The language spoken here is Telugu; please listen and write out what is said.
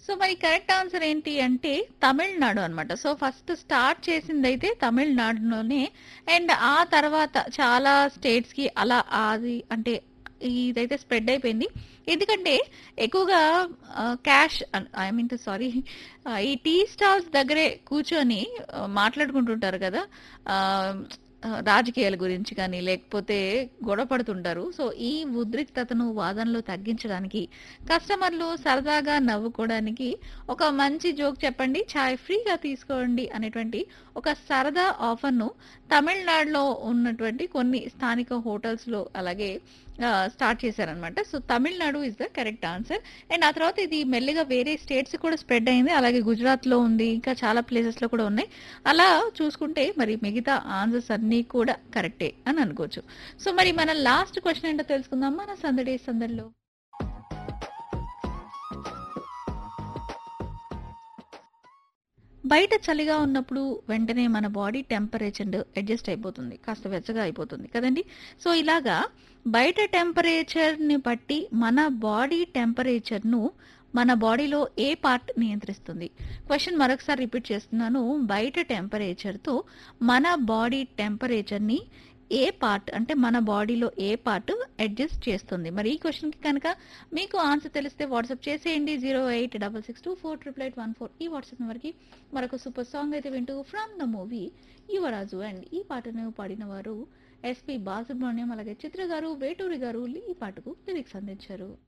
సో మరి కరెక్ట్ ఆన్సర్ ఏంటి అంటే తమిళనాడు అన్నమాట సో ఫస్ట్ స్టార్ట్ చేసింది అయితే తమిళనాడులోనే అండ్ ఆ తర్వాత చాలా స్టేట్స్ కి అలా అది అంటే ఇదైతే స్ప్రెడ్ అయిపోయింది ఎందుకంటే ఎక్కువగా క్యాష్ ఐ మీన్ సారీ ఈ టీ స్టాల్స్ దగ్గరే కూర్చొని ఆ, మాట్లాడుకుంటుంటారు కదా ఆ, ఆ, రాజకీయాల గురించి కానీ లేకపోతే గొడవ పడుతుంటారు సో ఈ ఉద్రిక్తతను వాదనలో తగ్గించడానికి కస్టమర్లు సరదాగా నవ్వుకోవడానికి ఒక మంచి జోక్ చెప్పండి చాయ్ ఫ్రీగా తీసుకోండి అనేటువంటి ఒక సరదా ఆఫర్ను తమిళనాడులో ఉన్నటువంటి కొన్ని స్థానిక హోటల్స్లో అలాగే స్టార్ట్ చేశారనమాట so Tamil Nadu is the correct answer and ఆ తర్వాత ఇది మెల్లిగా వేరే స్టేట్స్ కూడా స్ప్రెడ్ అయింది అలాగే గుజరాత్లో ఉంది ఇంకా చాలా ప్లేసెస్లో కూడా ఉన్నాయి అలా చూసుకుంటే మరి మిగతా ఆన్సర్స్ అన్నీ కూడా కరెక్టే అని అనుకోవచ్చు సో మరి మన లాస్ట్ క్వశ్చన్ ఏంటో తెలుసుకుందాం మన సందడి సందడిలో బయట చలిగా ఉన్నప్పుడు వెంటనే మన బాడీ టెంపరేచర్ అడ్జస్ట్ అయిపోతుంది కాస్త వెచ్చగా అయిపోతుంది కదండి సో ఇలాగా బయట టెంపరేచర్ని బట్టి మన బాడీ టెంపరేచర్ను మన బాడీలో ఏ పార్ట్ నియంత్రిస్తుంది క్వశ్చన్ మరొకసారి రిపీట్ చేస్తున్నాను బయట టెంపరేచర్తో మన బాడీ టెంపరేచర్ని ఏ పార్ట్ అంటే మన బాడీలో ఏ పార్ట్ అడ్జస్ట్ చేస్తుంది మరి ఈ క్వశ్చన్కి కనుక మీకు ఆన్సర్ తెలిస్తే వాట్సాప్ చేసేయండి zero eight double six two four triple eight one four ఈ వాట్సాప్ నెంబర్కి మరొక సూపర్ సాంగ్ అయితే వింటూ from the movie Yuvaraju and ఈ పాటను పాడిన వారు ఎస్పి బాలసుబ్రహ్మణ్యం అలాగే చిత్ర గారు వేటూరి గారు ఈ పాటకు లిరిక్స్ అందించారు